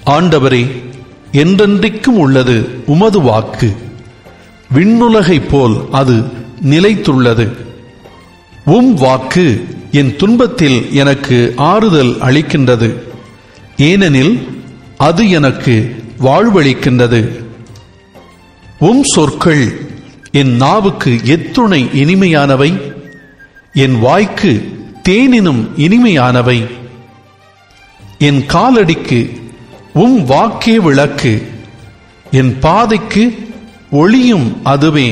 ஆண்டவரே என்றென்றைக்கும் உள்ளது உமது வாக்கு விண்ணுலகைப் போல் அது நிலைத்துள்ளது உம் வாக்கு என் துன்பத்தில் எனக்கு ஆறுதல் அளிக்கின்றது ஏனெனில் அது எனக்கு வாழ்வளிக்கின்றது உம் சொற்கள் என் நாவுக்கு எத்துணை இனிமையானவை என் வாய்க்கு தேனினும் இனிமையானவை என் காலடிக்கு உம் வாக்கே விளக்கு என் பாதைக்கு ஒளியும் அதுவே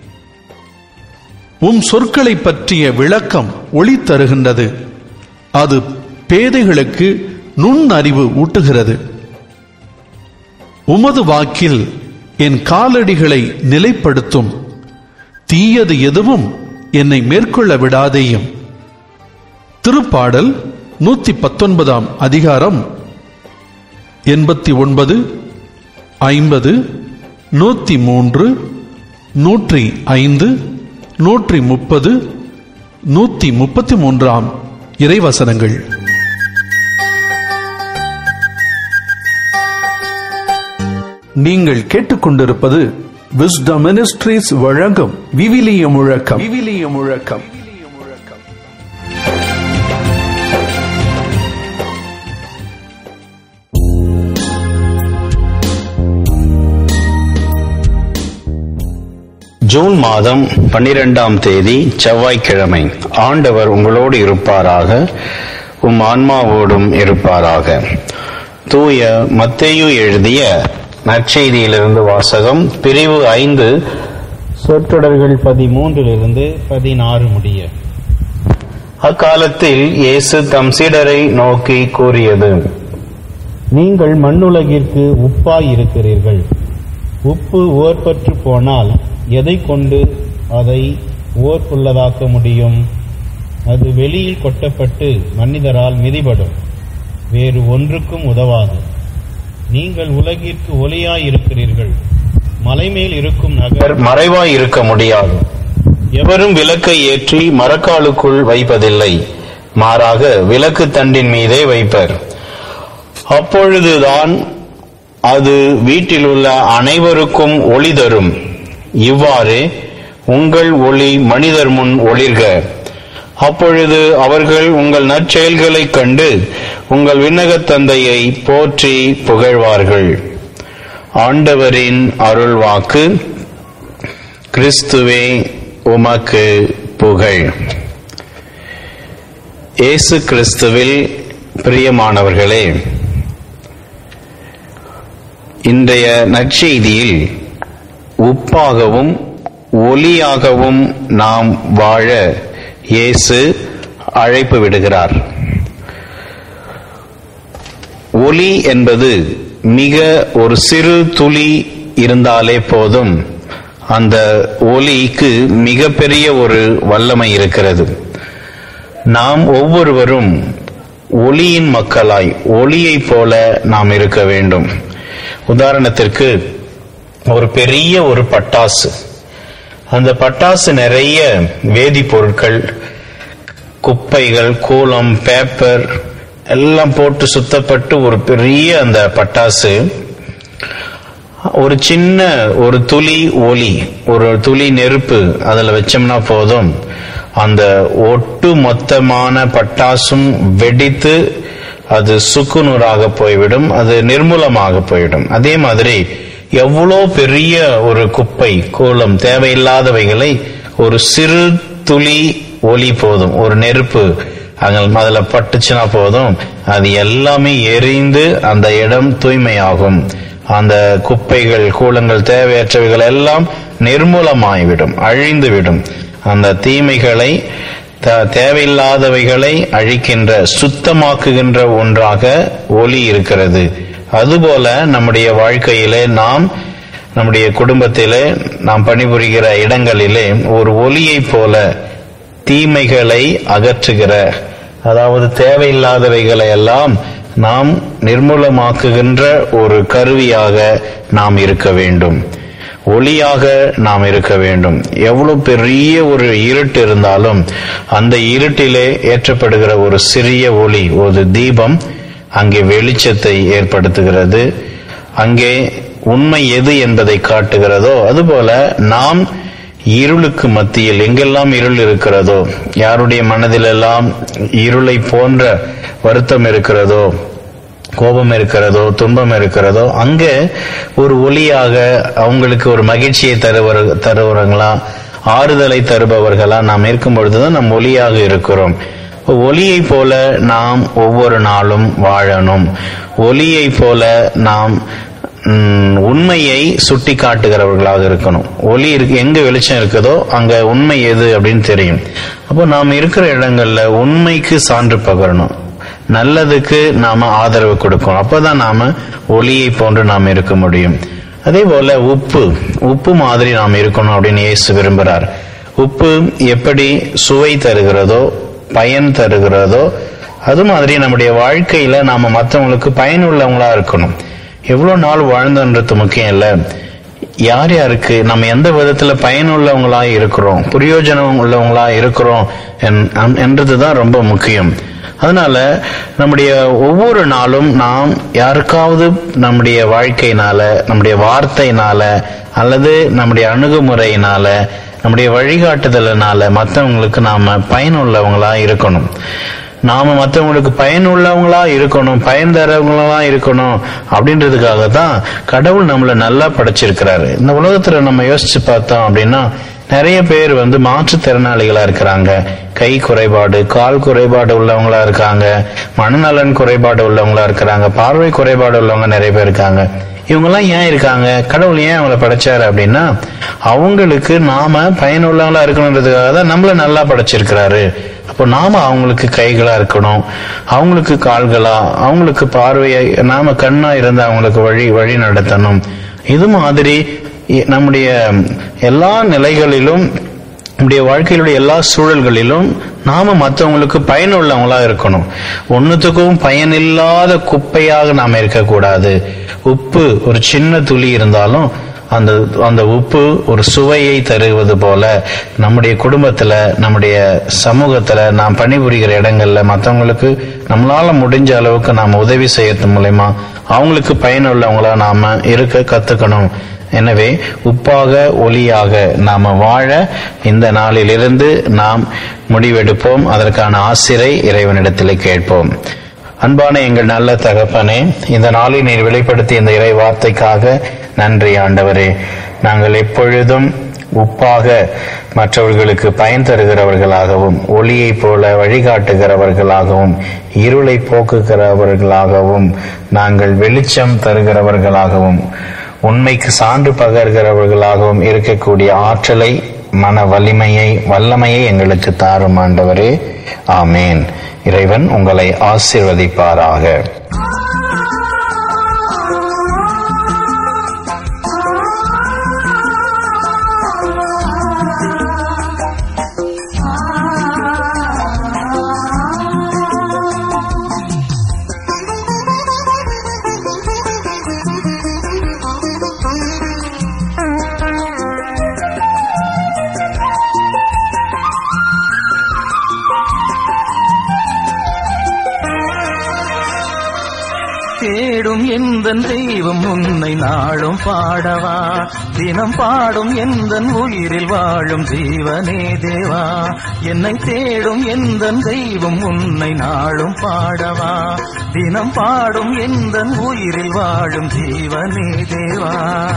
உம் சொற்களை பற்றிய விளக்கம் ஒளி தருகின்றது அது பேதைகளுக்கு நுண்ணறிவு ஊட்டுகிறது உமது வாக்கில் என் காலடிகளை நிலைப்படுத்தும் தீயது எதுவும் என்னை மேற்கொள்ள விடாதேயும் திருப்பாடல் நூத்தி பத்தொன்பதாம் அதிகாரம் எண்பத்தி ஒன்பது ஐம்பது நூத்தி மூன்று நூற்றி ஐந்து நூற்றி முப்பது நூத்தி முப்பத்தி மூன்றாம் இறைவசனங்கள் நீங்கள் கேட்டுக்கொண்டிருப்பது விஸ்டம் மினிஸ்ட்ரீஸ் வழங்கும் விவிலிய முழக்கம் விவிலிய முழக்கம் ஜூன் மாதம் பன்னிரெண்டாம் தேதி செவ்வாய்க்கிழமை ஆண்டவர் உங்களோடு இருப்பாராக உம் ஆன்மாவோடும் இருப்பாராக தூய மத்தேயு எழுதிய நற்செய்தியிலிருந்து வாசகம் பிரிவு ஐந்து சொற்றொடர்கள் பதிமூன்றிலிருந்து பதினாறு முடிய அக்காலத்தில் இயேசு தம் சீடரை நோக்கி கூறியது நீங்கள் மண்ணுலகிற்கு உப்பாய் இருக்கிறீர்கள் உப்பு ஓர்பற்று போனால் எதை கொண்டு அதை ஓர்ப்புள்ளதாக்க முடியும் அது வெளியில் கொட்டப்பட்டு மனிதரால் மிதிபடும் வேறு ஒன்றுக்கும் உதவாது நீங்கள் உலகிற்கு ஒளியாய் இருக்கிறீர்கள் மலைமேல் இருக்கும் நகர் மறைவாய் இருக்க முடியாது எவரும் விளக்கை ஏற்றி மரக்காலுக்குள் வைப்பதில்லை மாறாக விளக்கு தண்டின் மீதே வைப்பர் அப்பொழுதுதான் அது வீட்டில் உள்ள அனைவருக்கும் ஒளி தரும் இவ்வாறு உங்கள் ஒளி மனிதர் முன் ஒளிர்க அப்பொழுது அவர்கள் உங்கள் நற்செயல்களைக் கண்டு உங்கள் விண்ணகத் தந்தையை போற்றி புகழ்வார்கள் ஆண்டவரின் அருள்வாக்கு கிறிஸ்துவே உமக்கு புகழ் இயேசு கிறிஸ்துவில் பிரியமானவர்களே இன்றைய நற்செய்தியில் உப்பாகவும் ஒளியாகவும் நாம் வாழ இயேசு அழைப்பு விடுகிறார் ஒளி என்பது மிக ஒரு சிறு துளி இருந்தாலே போதும் அந்த ஒளிக்கு மிகப்பெரிய ஒரு வல்லமை இருக்கிறது நாம் ஒவ்வொருவரும் ஒளியின் மக்களாய் ஒளியைப் போல நாம் இருக்க வேண்டும் உதாரணத்திற்கு ஒரு பெரிய ஒரு பட்டாசு அந்த பட்டாசு நிறைய வேதிப்பொருட்கள் குப்பைகள் கூலம் பேப்பர் எல்லாம் போட்டு சுத்தப்பட்டு ஒரு பெரிய அந்த பட்டாசு ஒரு சின்ன ஒரு துளி ஒளி ஒரு துளி நெருப்பு அதுல வச்சோம்னா போதும் அந்த ஒட்டு மொத்தமான பட்டாசும் வெடித்து அது சுக்குநூறாக போய்விடும் அது நிர்மூலமாக போய்விடும் அதே மாதிரி எவ்வளோ பெரிய ஒரு குப்பை கோலம் தேவையில்லாதவைகளை ஒரு சிறு துளி ஒளி போதும் ஒரு நெருப்பு அங்க அதுல பட்டுச்சுன்னா போதும் அது எல்லாமே எரிந்து அந்த இடம் தூய்மையாகும் அந்த குப்பைகள் கூலங்கள் தேவையற்றவைகள் எல்லாம் நிர்மூலமாய்விடும் அழிந்துவிடும் அந்த தீமைகளை த- தேவையில்லாதவைகளை அழிக்கின்ற சுத்தமாக்குகின்ற ஒன்றாக ஒளி இருக்கிறது அதுபோல நம்முடைய வாழ்க்கையிலே நாம் நம்முடைய குடும்பத்திலே நாம் பணிபுரிகிற இடங்களிலே ஒரு ஒளியைப் போல தீமைகளை அகற்றுகிற அதாவது தேவையில்லாதவைகளை எல்லாம் நாம் நிர்மூலமாக்குகின்ற ஒரு கருவியாக நாம் இருக்க வேண்டும் ஒளியாக நாம் இருக்க வேண்டும் எவ்வளவு பெரிய ஒரு இருட்டு இருந்தாலும் அந்த இருட்டிலே ஏற்றப்படுகிற ஒரு சிறிய ஒளி ஒரு தீபம் அங்கே வெளிச்சத்தை ஏற்படுத்துகிறது அங்கே உண்மை எது என்பதை காட்டுகிறதோ அதுபோல நாம் இருளுக்கு மத்தியில் எங்கெல்லாம் இருள் இருக்கிறதோ யாருடைய மனதிலெல்லாம் இருளை போன்ற வருத்தம் இருக்கிறதோ கோபம் இருக்கிறதோ துன்பம் இருக்கிறதோ அங்க ஒரு ஒளியாக அவங்களுக்கு ஒரு மகிழ்ச்சியை தருவர் தருவங்களா ஆறுதலை தருபவர்களா நாம் இருக்கும் பொழுதுதான் நாம் ஒளியாக இருக்கிறோம் ஒளியை போல நாம் ஒவ்வொரு நாளும் வாழணும் ஒளியை போல நாம் ம், உண்மையை சுட்டி காட்டுகிறவர்களாக இருக்கணும் ஒளி இருக்கு எங்க வெளிச்சம் இருக்குதோ அங்க உண்மை எது அப்படின்னு தெரியும் அப்போ நாம் இருக்கிற இடங்கள்ல உண்மைக்கு சான்று பகரணும் நல்லதுக்கு நாம ஆதரவு கொடுக்கணும் அப்பதான் நாம ஒளியை போன்று நாம் இருக்க முடியும் அதே போல உப்பு உப்பு மாதிரி நாம் இருக்கணும் அப்படின்னு இயேசு விரும்புகிறார் உப்பு எப்படி சுவை தருகிறதோ பயன் தருகிறதோ அது மாதிரி நம்முடைய வாழ்க்கையில நாம மற்றவங்களுக்கு பயனுள்ளவங்களா இருக்கணும் எவ்வளவு நாள் வாழ்ந்தோன்றது முக்கியம் இல்ல யார் யாருக்கு நம்ம எந்த விதத்துல பயனுள்ளவங்களா இருக்கிறோம் பிரயோஜனம் உள்ளவங்களா இருக்கிறோம் என்- என்றதுதான் ரொம்ப முக்கியம் அதனால நம்முடைய ஒவ்வொரு நாளும் நாம் யாருக்காவது நம்முடைய வாழ்க்கையினால நம்முடைய வார்த்தையினால அல்லது நம்முடைய அணுகுமுறையினால நம்முடைய வழிகாட்டுதலினால மற்றவங்களுக்கு நாம பயனுள்ளவங்களா இருக்கணும் நாம மற்றவங்களுக்கு பயனுள்ளவங்களா இருக்கணும் பயன் தரவங்களா இருக்கணும் அப்படின்றதுக்காக தான் கடவுள் நம்மளை நல்லா படைச்சிருக்கிறாரு இந்த உலகத்துல நம்ம யோசிச்சு பார்த்தோம் அப்படின்னா நிறைய பேர் வந்து மாற்றுத்திறனாளிகளா இருக்கிறாங்க கை குறைபாடு கால் குறைபாடு உள்ளவங்களா இருக்காங்க மனநலன் குறைபாடு உள்ளவங்களா இருக்கிறாங்க பார்வை குறைபாடு உள்ளவங்க நிறைய பேர் இருக்காங்க இவங்கெல்லாம் ஏன் இருக்காங்க கடவுள் ஏன் அவங்கள படைச்சாரு அப்படின்னா அவங்களுக்கு நாம பயனுள்ளவங்களா இருக்கணுன்றதுக்காக தான் நம்மள நல்லா படைச்சிருக்கிறாரு அப்போ நாம அவங்களுக்கு கைகளா இருக்கணும் அவங்களுக்கு கால்களா அவங்களுக்கு பார்வையை நாம கண்ணா இருந்து அவங்களுக்கு வழி வழி நடத்தணும் இது மாதிரி இ- நம்முடைய எல்லா நிலைகளிலும் நம்முடைய வாழ்க்கையிலுடைய எல்லா சூழல்களிலும் நாம மற்றவங்களுக்கு பயனுள்ளவங்களா இருக்கணும் ஒன்னுத்துக்கும் பயனில்லாத குப்பையாக நாம இருக்கக்கூடாது உப்பு ஒரு சின்ன துளி இருந்தாலும் அந்த அந்த உப்பு ஒரு சுவையை தருவது போல நம்முடைய குடும்பத்துல நம்முடைய சமூகத்துல நாம் பணிபுரிகிற இடங்கள்ல மற்றவங்களுக்கு நம்மளால முடிஞ்ச அளவுக்கு நாம் உதவி செய்யறது மூலயமா அவங்களுக்கு பயனுள்ளவங்களா நாம இருக்க கத்துக்கணும் எனவே உப்பாக ஒளியாக நாம வாழ இந்த நாளிலிருந்து நாம் முடிவெடுப்போம் அதற்கான ஆசிரை இறைவனிடத்திலே கேட்போம் அன்பான எங்கள் நல்ல தகப்பனே இந்த நாளில் நீர் வெளிப்படுத்திய இந்த இறை வார்த்தைக்காக நன்றி ஆண்டவரே நாங்கள் எப்பொழுதும் உப்பாக மற்றவர்களுக்கு பயன் தருகிறவர்களாகவும் ஒளியைப் போல வழிகாட்டுகிறவர்களாகவும் இருளை போக்குகிறவர்களாகவும் நாங்கள் வெளிச்சம் தருகிறவர்களாகவும் உண்மைக்கு சான்று பகர்கிறவர்களாகவும் இருக்கக்கூடிய ஆற்றலை மன வலிமையை வல்லமையை எங்களுக்கு தாரும் ஆண்டவரே ஆமேன் இறைவன் உங்களை ஆசீர்வதிப்பாராக தேடும் எந்த தெய்வம் உன்னை நாளும் பாடவா தினம் பாடும் எந்த உயிரில் வாழும் ஜீவனே தேவா என்னை தேடும் எந்த தெய்வம் உன்னை நாளும் பாடவா தினம் பாடும் எந்த உயிரில் வாழும் ஜீவனே தேவா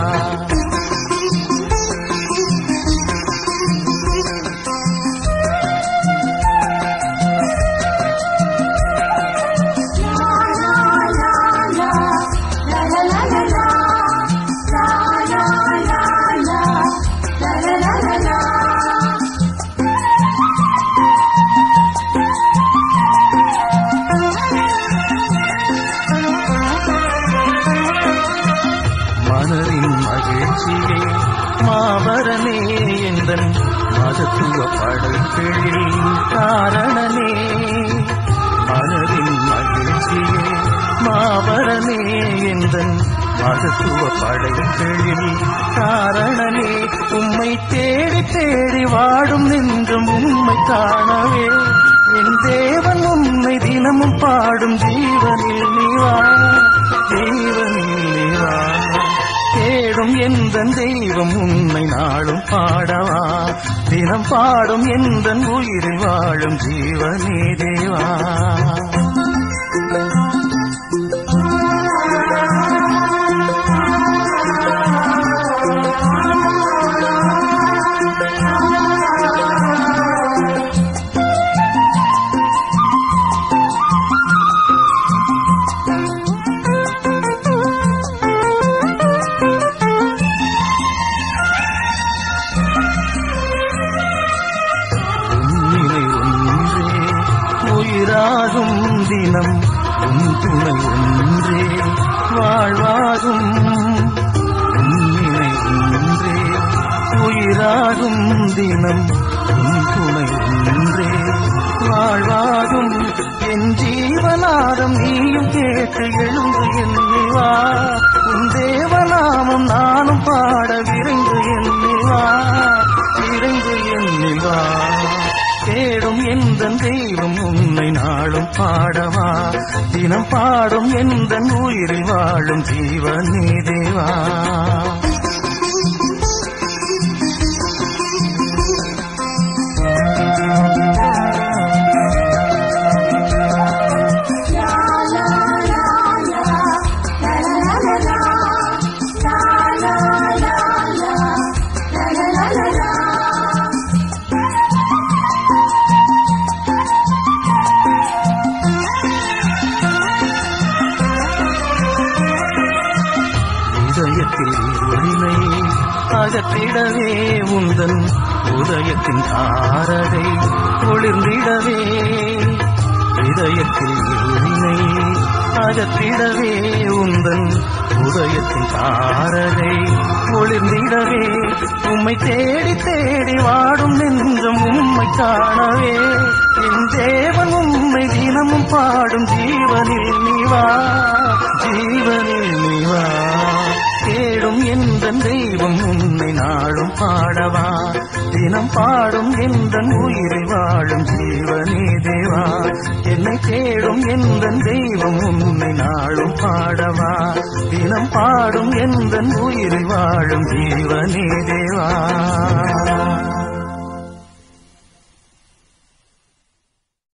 மனதின் மகிழ்ச்சியே மாபரனே எந்தன் மகத்துவ படைப்பிழில் காரணனே மனதின் மகிழ்ச்சியே மாபரனே எந்தன் மகத்துவ படைப்பிழில் காரணனே உம்மை தேடி தேடி வாடும் நின்றும் உம்மை காணவே என் தேவன் உன்னை தினமும் பாடும் ஜீவனில் நீவா ஜீவனில் நீவா தேடும் எந்த தெய்வம் உன்னை நாளும் பாடவா தினம் பாடும் எந்த உயிரில் வாழும் ஜீவனே தேவா உன்னிலை ஒன்றே உயிராகும் தினம் உன் துணை ஒன்றே வாழ்வாகும் உன்னிலை ஒன்றே உயிராகும் தினம் உன் துணை ஒன்றே வாழ்வாகும் என் ஜீவனாரம் நீயும் கேட்டு எழுந்து எண்ணி வா உன் தேவநாமம் நானும் பாட விரைந்து எண்ணி வா விரைந்து எண்ணி வா தேடும் எந்த தெய்வம் உன்னை நாளும் பாடவா தினம் பாடும் எந்த உயிரில் வாழும் ஜீவனே தேவா இதயத்தில் ஒளிமை அகற்றிடவே உந்தன் உதயத்தின் தாரகை ஒளிர்ந்திடவே இதயத்தில் ஒளிமை அகற்றிடவே உந்தன் உதயத்தின் தாரகை ஒளிர்ந்திடவே உம்மை தேடி தேடி வாடும் நெஞ்சம் உம்மை காணவே என் தேவன் உம்மை தினமும் பாடும் ஜீவனில் நீவா ஜீவனில் நீவா தேடும் எந்த தெய்வம் உன்னை நாளும் பாடவா தினம் பாடும் எந்த உயிரை வாழும் ஜீவனே தேவா என்னை தேடும் எந்த தெய்வம் உன்னை நாளும் பாடவா தினம் பாடும் எந்த உயிரை வாழும் ஜீவனே தேவா